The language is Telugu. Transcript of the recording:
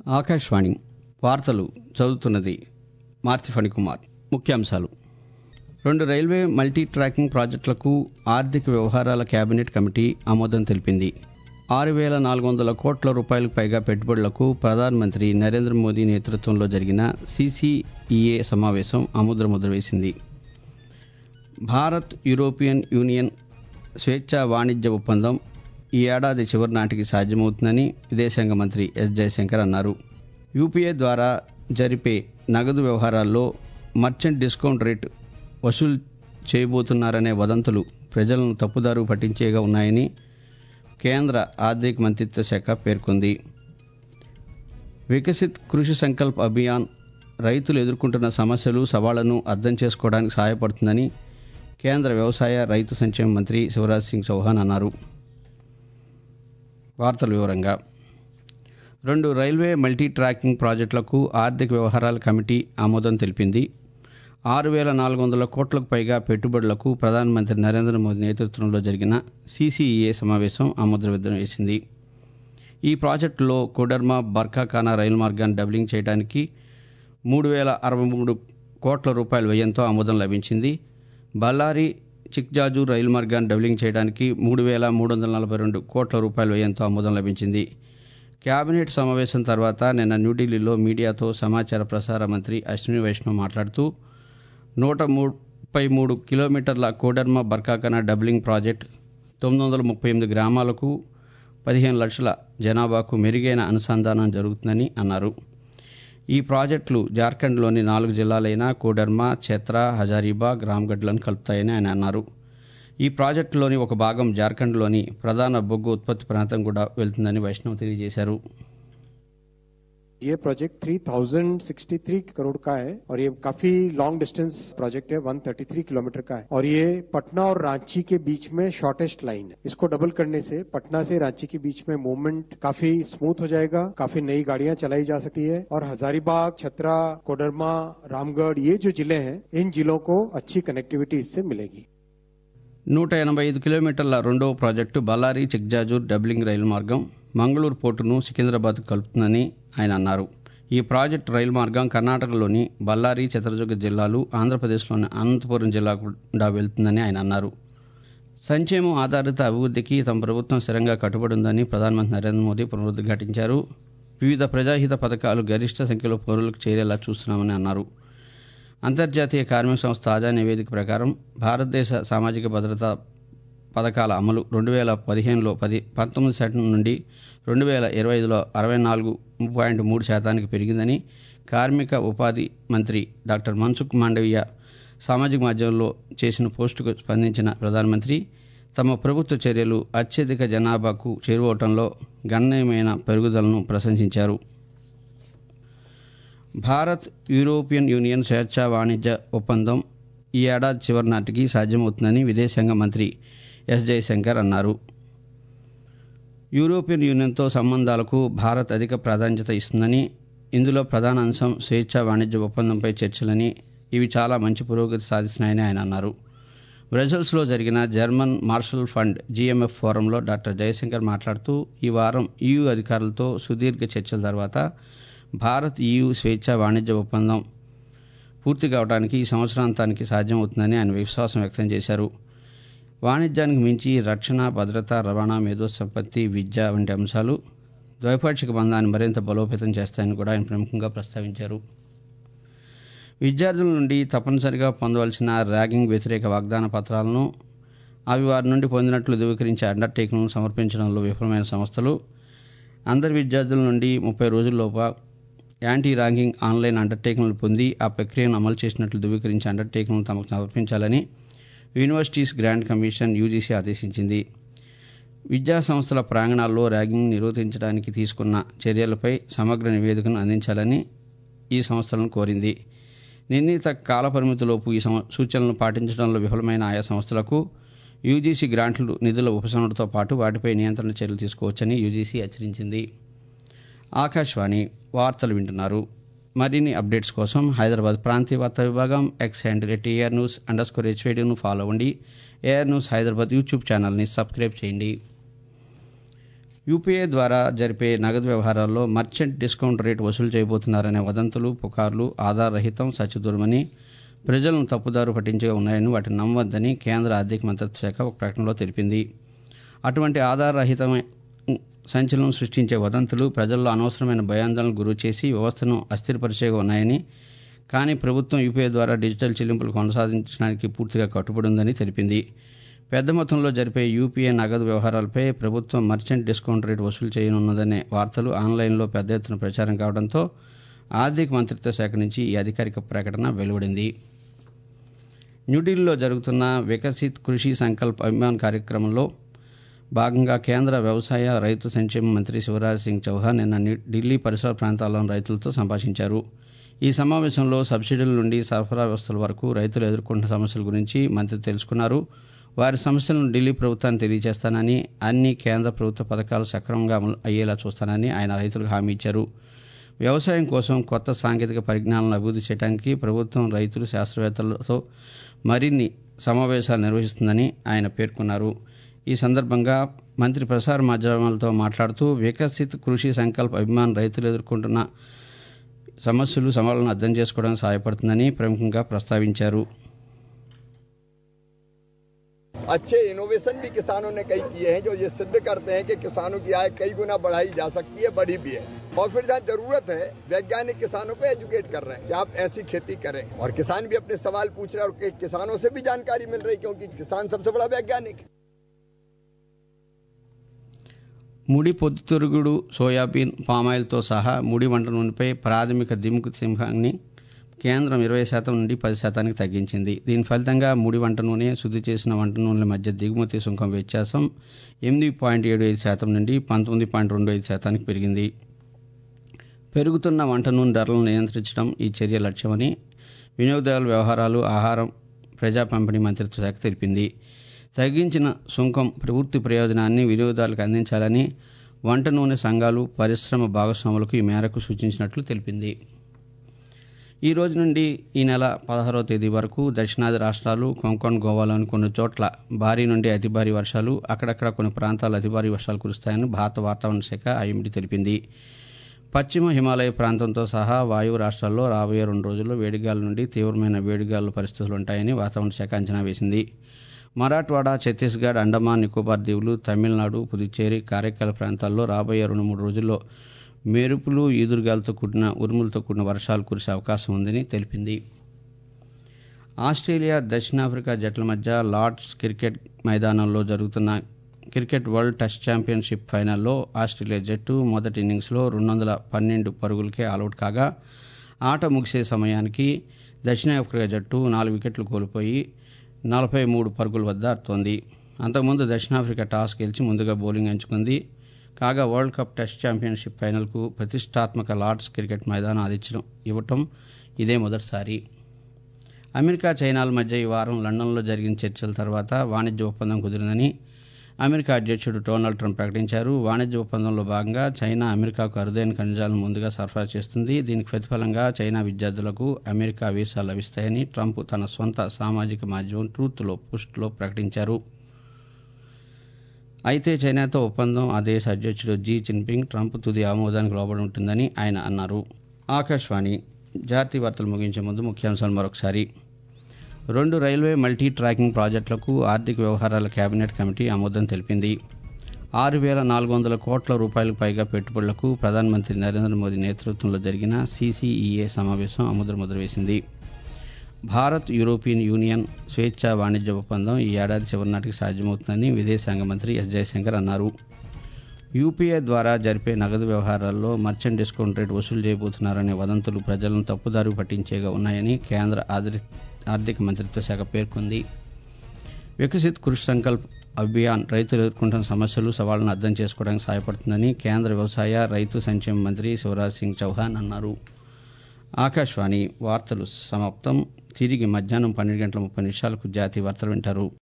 ఆకాశవాణి వార్తలు చదువుతున్నది మార్తి ఫణికుమార్ ముఖ్యాంశాలు రెండు రైల్వే మల్టీ ట్రాకింగ్ ప్రాజెక్టులకు ఆర్థిక వ్యవహారాల కేబినెట్ కమిటీ ఆమోదం తెలిపింది ఆరు వేల నాలుగు వందల కోట్ల రూపాయలకు పైగా పెట్టుబడులకు ప్రధానమంత్రి నరేంద్ర మోదీ నేతృత్వంలో జరిగిన సీసీఈఏ సమావేశం ఆమోదముద్ర వేసింది భారత్ యూరోపియన్ యూనియన్ స్వేచ్ఛా వాణిజ్య ఒప్పందం ఈ ఏడాది చివరి నాటికి సాధ్యమవుతుందని విదేశాంగ మంత్రి ఎస్ జయశంకర్ అన్నారు యూపీఐ ద్వారా జరిపే నగదు వ్యవహారాల్లో మర్చెంట్ డిస్కౌంట్ రేట్ వసూలు చేయబోతున్నారనే వదంతులు ప్రజలను తప్పుదారు పట్టించేగా ఉన్నాయని కేంద్ర ఆర్థిక మంత్రిత్వ శాఖ పేర్కొంది వికసిత్ కృషి సంకల్ప్ అభియాన్ రైతులు ఎదుర్కొంటున్న సమస్యలు సవాళ్లను అర్థం చేసుకోవడానికి సహాయపడుతుందని కేంద్ర వ్యవసాయ రైతు సంక్షేమ మంత్రి శివరాజ్ సింగ్ చౌహాన్ అన్నారు వార్తల వివరంగా రెండు రైల్వే మల్టీ ట్రాకింగ్ ప్రాజెక్టులకు ఆర్థిక వ్యవహారాల కమిటీ ఆమోదం తెలిపింది ఆరు వేల నాలుగు వందల కోట్లకు పైగా పెట్టుబడులకు ప్రధానమంత్రి నరేంద్ర మోదీ నేతృత్వంలో జరిగిన సీసీఈఏ సమావేశం ఆమోదముద్ర వేసింది ఈ ప్రాజెక్టులో కోడర్మా బర్కాకానా రైలు మార్గాన్ని డబ్లింగ్ చేయడానికి మూడు వేల అరవై మూడు కోట్ల రూపాయల వ్యయంతో ఆమోదం లభించింది బళ్ళారి చిక్జాజు రైలు మార్గాన్ని డబ్లింగ్ చేయడానికి మూడు వేల మూడు వందల నలభై రెండు కోట్ల రూపాయల వ్యయంతో ఆమోదం లభించింది కేబినెట్ సమావేశం తర్వాత నిన్న న్యూఢిల్లీలో మీడియాతో సమాచార ప్రసార మంత్రి అశ్విని వైష్ణవ్ మాట్లాడుతూ నూట ముప్పై మూడు కిలోమీటర్ల కోడర్మ బర్కాకన డబ్లింగ్ ప్రాజెక్ట్ తొమ్మిది వందల ముప్పై ఎనిమిది గ్రామాలకు పదిహేను లక్షల జనాభాకు మెరుగైన అనుసంధానం జరుగుతుందని అన్నారు ఈ ప్రాజెక్టులు జార్ఖండ్లోని నాలుగు జిల్లాలైన కోడర్మా ఛత్రా హజారీబాగ్ రామ్గఢ్లను కలుపుతాయని ఆయన అన్నారు ఈ ప్రాజెక్టులోని ఒక భాగం జార్ఖండ్లోని ప్రధాన బొగ్గు ఉత్పత్తి ప్రాంతం కూడా వెళ్తుందని వైష్ణవ్ తెలియజేశారు ये प्रोजेक्ट 3063 करोड़ का है और ये काफी लॉन्ग डिस्टेंस प्रोजेक्ट है 133 किलोमीटर का है और ये पटना और रांची के बीच में शॉर्टेस्ट लाइन है इसको डबल करने से पटना से रांची के बीच में मूवमेंट काफी स्मूथ हो जाएगा काफी नई गाड़ियां चलाई जा सकती है और हजारीबाग छतरा कोडरमा रामगढ़ ये जो जिले हैं इन जिलों को अच्छी कनेक्टिविटी इससे मिलेगी నూట ఎనభై ఐదు కిలోమీటర్ల రెండవ project Ballari Chikjajur doubling rail మార్గం మంగళూరు పోర్టును సికింద్రాబాద్ కలుపుతుందని ఆయన అన్నారు ఈ ప్రాజెక్టు రైలు మార్గం కర్ణాటకలోని బళ్ళారి చిత్రదుర్గ జిల్లాలు ఆంధ్రప్రదేశ్లోని అనంతపురం జిల్లా గుండా వెళ్తుందని ఆయన అన్నారు సంక్షేమం ఆధారిత అభివృద్ధికి తమ ప్రభుత్వం స్థిరంగా కట్టుబడి ఉందని ప్రధానమంత్రి నరేంద్ర మోదీ పునరుద్ఘాటించారు వివిధ ప్రజాహిత పథకాలు గరిష్ట సంఖ్యలో పౌరులకు చేరేలా చూస్తున్నామని అన్నారు అంతర్జాతీయ కార్మిక సంస్థ తాజా నివేదిక ప్రకారం భారతదేశ సామాజిక భద్రతా పథకాల అమలు రెండు వేల పదిహేనులో పది పంతొమ్మిది శాతం నుండి రెండు వేల ఇరవై ఐదులో అరవై నాలుగు పాయింట్ మూడు శాతానికి పెరిగిందని కార్మిక ఉపాధి మంత్రి డాక్టర్ మన్సుఖ్ మాండవీయ సామాజిక మాధ్యమంలో చేసిన పోస్టుకు స్పందించిన ప్రధానమంత్రి తమ ప్రభుత్వ చర్యలు అత్యధిక జనాభాకు చేరువవటంలో గణనీయమైన పెరుగుదలను ప్రశంసించారు భారత్ యూరోపియన్ యూనియన్ స్వేచ్ఛా వాణిజ్య ఒప్పందం ఈ ఏడాది చివరి నాటికి సాధ్యమవుతుందని విదేశాంగ మంత్రి ఎస్ జయశంకర్ అన్నారు యూరోపియన్ యూనియన్తో సంబంధాలకు భారత్ అధిక ప్రాధాన్యత ఇస్తుందని ఇందులో ప్రధాన అంశం స్వేచ్ఛా వాణిజ్య ఒప్పందంపై చర్చలని ఇవి చాలా మంచి పురోగతి సాధిస్తున్నాయని ఆయన అన్నారు బ్రజల్స్లో జరిగిన జర్మన్ మార్షల్ ఫండ్ జీఎంఎఫ్ ఫోరంలో డాక్టర్ జయశంకర్ మాట్లాడుతూ ఈ వారం ఈయూ అధికారులతో సుదీర్ఘ చర్చల తర్వాత భారత్ ఈయూ స్వేచ్ఛా వాణిజ్య ఒప్పందం పూర్తి కావడానికి ఈ సంవత్సరాంతానికి సాధ్యమవుతుందని ఆయన విశ్వాసం వ్యక్తం చేశారు వాణిజ్యానికి మించి రక్షణ భద్రత రవాణా మేధో సంపత్తి విద్య వంటి అంశాలు ద్వైపాక్షిక బంధాన్ని మరింత బలోపేతం చేస్తాయని కూడా ఆయన ప్రముఖంగా ప్రస్తావించారు విద్యార్థుల నుండి తప్పనిసరిగా పొందవలసిన ర్యాగింగ్ వ్యతిరేక వాగ్దాన పత్రాలను అవి వారి నుండి పొందినట్లు ధృవీకరించే అండర్టేకింగ్ను సమర్పించడంలో విఫలమైన సంస్థలు అందరి విద్యార్థుల నుండి ముప్పై రోజుల్లోప యాంటీ ర్యాంకింగ్ ఆన్లైన్ అండర్టేకింగ్లు పొంది ఆ ప్రక్రియను అమలు చేసినట్లు ధృవీకరించే అండర్టేకింగ్ను తమకు సమర్పించాలని యూనివర్సిటీస్ గ్రాంట్ కమిషన్ యూజీసీ ఆదేశించింది విద్యా సంస్థల ప్రాంగణాల్లో ర్యాగింగ్ నిరోధించడానికి తీసుకున్న చర్యలపై సమగ్ర నివేదికను అందించాలని ఈ సంస్థలను కోరింది నిర్ణీత కాలపరిమితిలోపు ఈ సూచనలను పాటించడంలో విఫలమైన ఆయా సంస్థలకు యూజీసీ గ్రాంట్లు నిధుల ఉపశమనంతో పాటు వాటిపై నియంత్రణ చర్యలు తీసుకోవచ్చని యూజీసీ హెచ్చరించింది ఆకాశవాణి వార్తలు వింటున్నారు మరిన్ని అప్డేట్స్ కోసం హైదరాబాద్ ప్రాంతీయ వార్తా విభాగం X handle at AR news under score హెచ్వేడిను ఫాలో అవ్వండి ఏఆర్ న్యూస్ హైదరాబాద్ యూట్యూబ్ ఛానల్ని సబ్స్క్రైబ్ చేయండి యూపీఐ ద్వారా జరిపే నగదు వ్యవహారాల్లో మర్చెంట్ డిస్కౌంట్ రేటు వసూలు చేయబోతున్నారనే వదంతులు పుకార్లు ఆధారరహితం సత్యదూరమని ప్రజలను తప్పుదారు పట్టించగా ఉన్నాయని వాటిని నమ్మవద్దని కేంద్ర ఆర్థిక మంత్రిత్వ శాఖ ఒక ప్రకటనలో తెలిపింది అటువంటి ఆధారరహితమైన సంచలనం సృష్టించే వదంతులు ప్రజల్లో అనవసరమైన భయాందోళనకు గురి చేసి వ్యవస్థను అస్థిరపరిచేగా ఉన్నాయని కానీ ప్రభుత్వం యూపీఐ ద్వారా డిజిటల్ చెల్లింపులు కొనసాగించడానికి పూర్తిగా కట్టుబడి ఉందని తెలిపింది పెద్ద మొత్తంలో జరిపే యూపీఐ నగదు వ్యవహారాలపై ప్రభుత్వం మర్చెంట్ డిస్కౌంట్ రేటు వసూలు చేయనున్నదనే వార్తలు ఆన్లైన్లో పెద్ద ఎత్తున ప్రచారం కావడంతో ఆర్థిక మంత్రిత్వ శాఖ నుంచి ఈ అధికారిక ప్రకటన వెలువడింది న్యూఢిల్లీలో జరుగుతున్న వికసిత్ కృషి సంకల్ప్ అభిమాన్ కార్యక్రమంలో భాగంగా కేంద్ర వ్యవసాయ రైతు సంక్షేమ మంత్రి శివరాజ్ సింగ్ చౌహాన్ నిన్న న్యూ- ఢిల్లీ పరిసర ప్రాంతాల్లోని రైతులతో సంభాషించారు ఈ సమావేశంలో సబ్సిడీల నుండి సరఫరా వ్యవస్థల వరకు రైతులు ఎదుర్కొంటున్న సమస్యల గురించి మంత్రి తెలుసుకున్నారు వారి సమస్యలను ఢిల్లీ ప్రభుత్వాన్ని తెలియజేస్తానని అన్ని కేంద్ర ప్రభుత్వ పథకాలు సక్రమంగా అమలు అయ్యేలా చూస్తానని ఆయన రైతులకు హామీ ఇచ్చారు వ్యవసాయం కోసం కొత్త సాంకేతిక పరిజ్ఞానాలను అభివృద్ధి చేయడానికి ప్రభుత్వం రైతులు శాస్త్రవేత్తలతో మరిన్ని సమావేశాలు నిర్వహిస్తుందని ఆయన పేర్కొన్నారు ఈ సందర్భంగా మంత్రి ప్రసార మాధ్యమాలతో మాట్లాడుతూ వికసిత్ కృషి సంకల్ప్ అభిమాన్ రైతులు ఎదుర్కొంటున్న సమస్యలు సవాళ్లను అర్థం చేసుకోవడానికి సహాయపడుతుందని ప్రముఖంగా ప్రస్తావించారు अच्छे इनोवेशन भी किसानों ने कई किए हैं जो ये सिद्ध करते हैं कि किसानों की आय कई गुना बढ़ाई जा सकती है बढ़ी भी है और फिर जहाँ जरूरत है वैज्ञानिक किसानों को एजुकेट कर रहे हैं कि आप ऐसी खेती करें और किसान भी अपने सवाल पूछ रहे हैं और कि- किसानों से भी जानकारी मिल रही क्योंकि किसान सबसे बड़ा वैज्ञानिक है ముడి పొద్దుతిరుగుడు సోయాబీన్ పామాయిల్తో సహా ముడి వంట నూనెపై ప్రాథమిక దింపు సింహాన్ని కేంద్రం ఇరవై శాతం నుండి పది శాతానికి తగ్గించింది దీని ఫలితంగా ముడి వంట నూనె శుద్ధి చేసిన వంట నూనెల మధ్య దిగుమతి సుంకం వ్యత్యాసం ఎనిమిది పాయింట్ ఏడు ఐదు శాతం నుండి పంతొమ్మిది పాయింట్ రెండు ఐదు శాతానికి పెరిగింది పెరుగుతున్న వంట నూనె ధరలను నియంత్రించడం ఈ చర్య లక్ష్యమని వినియోగదారుల వ్యవహారాలు ఆహారం ప్రజా పంపిణీ మంత్రిత్వ శాఖ తెలిపింది తగ్గించిన సుంకం పూర్తి ప్రయోజనాన్ని వినియోగదారులకు అందించాలని వంట నూనె సంఘాలు పరిశ్రమ భాగస్వాములకు ఈ మేరకు సూచించినట్లు తెలిపింది ఈ రోజు నుండి ఈ నెల పదహారవ తేదీ వరకు దక్షిణాది రాష్ట్రాలు కొంకణ్ గోవాలోని కొన్ని చోట్ల భారీ నుండి అతి భారీ వర్షాలు అక్కడక్కడ కొన్ని ప్రాంతాలు అతి భారీ వర్షాలు కురుస్తాయని భారత వాతావరణ శాఖ ఐఎండీ తెలిపింది పశ్చిమ హిమాలయ ప్రాంతంతో సహా వాయువు రాష్ట్రాల్లో రాబోయే రెండు రోజుల్లో వేడిగాల నుండి తీవ్రమైన వేడిగాల పరిస్థితులు ఉంటాయని వాతావరణ శాఖ అంచనా వేసింది మరాఠ్వాడా ఛత్తీస్గఢ్ అండమాన్ నికోబార్ దీవులు తమిళనాడు పుదుచ్చేరి కారైకాల ప్రాంతాల్లో రాబోయే రెండు మూడు రోజుల్లో మెరుపులు ఈదురుగాలతో కూడిన ఉరుములతో కూడిన వర్షాలు కురిసే అవకాశం ఉందని తెలిపింది ఆస్ట్రేలియా దక్షిణాఫ్రికా జట్ల మధ్య లార్డ్స్ క్రికెట్ మైదానంలో జరుగుతున్న క్రికెట్ వరల్డ్ టెస్ట్ ఛాంపియన్షిప్ ఫైనల్లో ఆస్ట్రేలియా జట్టు మొదటి ఇన్నింగ్స్లో రెండు వందల పన్నెండు పరుగులకే ఆలౌట్ కాగా ఆట ముగిసే సమయానికి దక్షిణాఫ్రికా జట్టు నాలుగు వికెట్లు కోల్పోయి నలభై మూడు పరుగుల వద్ద ఆడుతోంది అంతకుముందు దక్షిణాఫ్రికా టాస్ గెలిచి ముందుగా బౌలింగ్ ఎంచుకుంది కాగా వరల్డ్ కప్ టెస్ట్ ఛాంపియన్షిప్ ఫైనల్కు ప్రతిష్టాత్మక లార్డ్స్ క్రికెట్ మైదానం ఆదిత్యం ఇవ్వటం ఇదే మొదటిసారి అమెరికా చైనాల మధ్య ఈ వారం లండన్లో జరిగిన చర్చల తర్వాత వాణిజ్య ఒప్పందం కుదిరిందని అమెరికా అధ్యక్షుడు డొనాల్డ్ ట్రంప్ ప్రకటించారు వాణిజ్య ఒప్పందంలో భాగంగా చైనా అమెరికాకు అరుదైన ఖనిజాలను ముందుగా సరఫరా చేస్తుంది దీనికి ప్రతిఫలంగా చైనా విద్యార్థులకు అమెరికా వీసాలు లభిస్తాయని ట్రంప్ తన సొంత సామాజిక మాధ్యమం ట్రూత్లో పోస్ట్లో ప్రకటించారు అయితే చైనాతో ఒప్పందం ఆ దేశ అధ్యక్షుడు జీ జిన్పింగ్ ట్రంప్ తుది ఆమోదానికి లోబడి ఉంటుందని ఆయన అన్నారు ఆకాశవాణి జాతీయ వార్తలు ముగించే ముందు ముఖ్యాంశాలు మరొకసారి రెండు రైల్వే మల్టీ ట్రాకింగ్ ప్రాజెక్టులకు ఆర్థిక వ్యవహారాల కేబినెట్ కమిటీ ఆమోదం తెలిపింది ఆరు వేల నాలుగు వందల కోట్ల రూపాయలకు పైగా పెట్టుబడులకు ప్రధానమంత్రి నరేంద్ర మోదీ నేతృత్వంలో జరిగిన సీసీఈఏ సమావేశం ఆమోదముద్ర వేసింది భారత్ యూరోపియన్ యూనియన్ స్వేచ్ఛా వాణిజ్య ఒప్పందం ఈ ఏడాది చివరి నాటికి సాధ్యమవుతుందని విదేశాంగ మంత్రి ఎస్ జయశంకర్ అన్నారు యూపీఐ ద్వారా జరిపే నగదు వ్యవహారాల్లో మర్చెంట్ డిస్కౌంట్ రేటు వసూలు చేయబోతున్నారనే వదంతులు ప్రజలను తప్పుదారి పట్టించేగా ఉన్నాయని కేంద్ర ఆదరి- ఆర్థిక మంత్రిత్వ శాఖ పేర్కొంది వికసిత్ కృషి సంకల్ప్ అభియాన్ రైతులు ఎదుర్కొంటున్న సమస్యలు సవాళ్లను అర్థం చేసుకోవడానికి సహాయపడుతుందని కేంద్ర వ్యవసాయ రైతు సంక్షేమ మంత్రి శివరాజ్ సింగ్ చౌహాన్ అన్నారు ఆకాశవాణి వార్తలు సమాప్తం తిరిగి మధ్యాహ్నం పన్నెండు గంటల ముప్పై నిమిషాలకు జాతీయ వార్తలు వింటారు